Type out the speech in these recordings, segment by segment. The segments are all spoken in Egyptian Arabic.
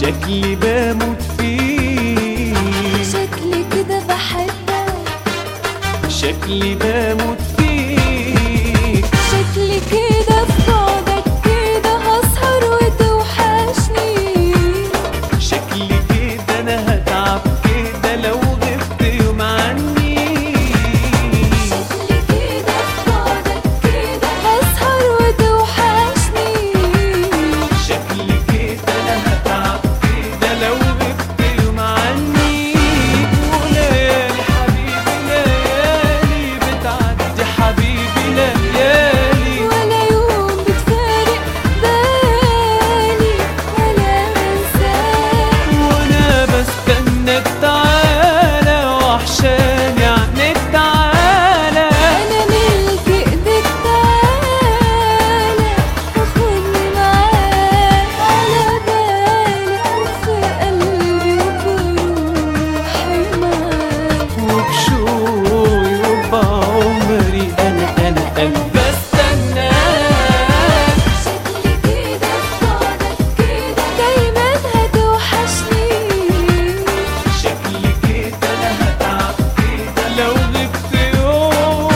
شكلي بموت فيك شكلي كده بحبك شكلي بموت فيك شكلي كده في بعدك كده هسهر وتوحشني شكلي كده انا هتعب كده لو غبت يوم عني شكلي كده في بعدك كده هسهر وتوحشني شكلي كده انا هتعب كده لو غبت يوم عني وليالي حبيبي ليالي بتعدي حبيبي ليالي ولا يوم بتفارق بالي ولا بنساك وانا بستناك تعالى وحشاني عنك تعالى انا ملك ايدك تعالى وخدني معاك على بالي وفي قلبي وبروحي معاك وبشوقي وبعمري انا انا انا بستناك شكلي كده في بعدك كده دايما هتوحشني شكلي كده انا هتعب كده لو غبت يوم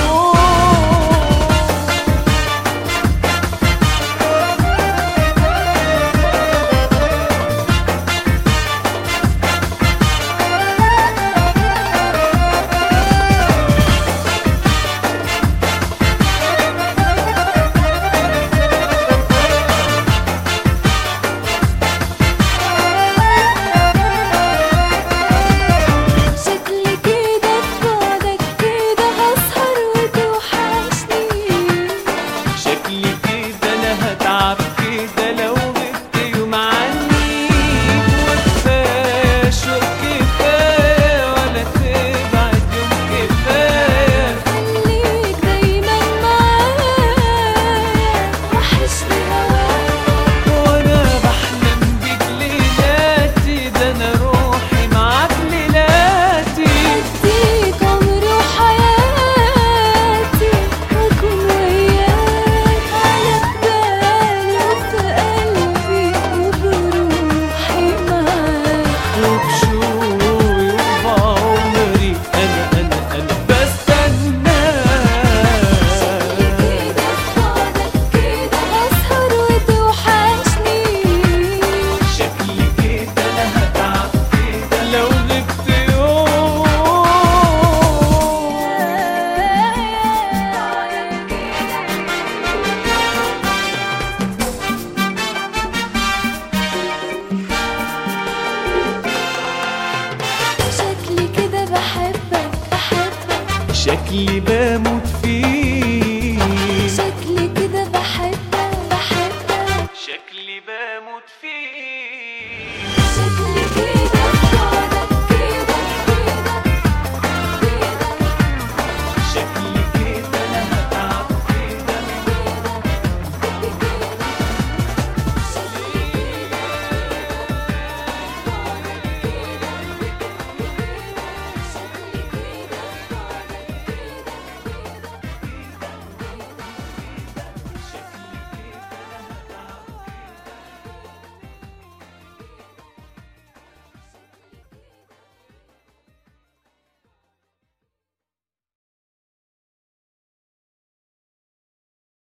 شكلي كده في بعدك كده هسهر وتوحشني شكلي كده انا هتعب كده لو غبت يوم عني وكفايه شوق كفايه ولا تبعد يوم كفايه خليك دايما معايا وحشني هواك وانا بحلم بيك ليلاتي ده انا روحي معاك ليلاتي اديك عمري وحياتي واكون وياك على بالي وفي قلبي وبروحي معاك وبشوقي وبعمري انا انا انا شكلي بستناك كده في بعدك كده هسهر وتوحشني شكلي كده انا هتعب كده لو غبت يوم شكلي كده بحبك بحبك شكلي بموت فيك شكلي كده بحبك بحبك شكلي بموت فيك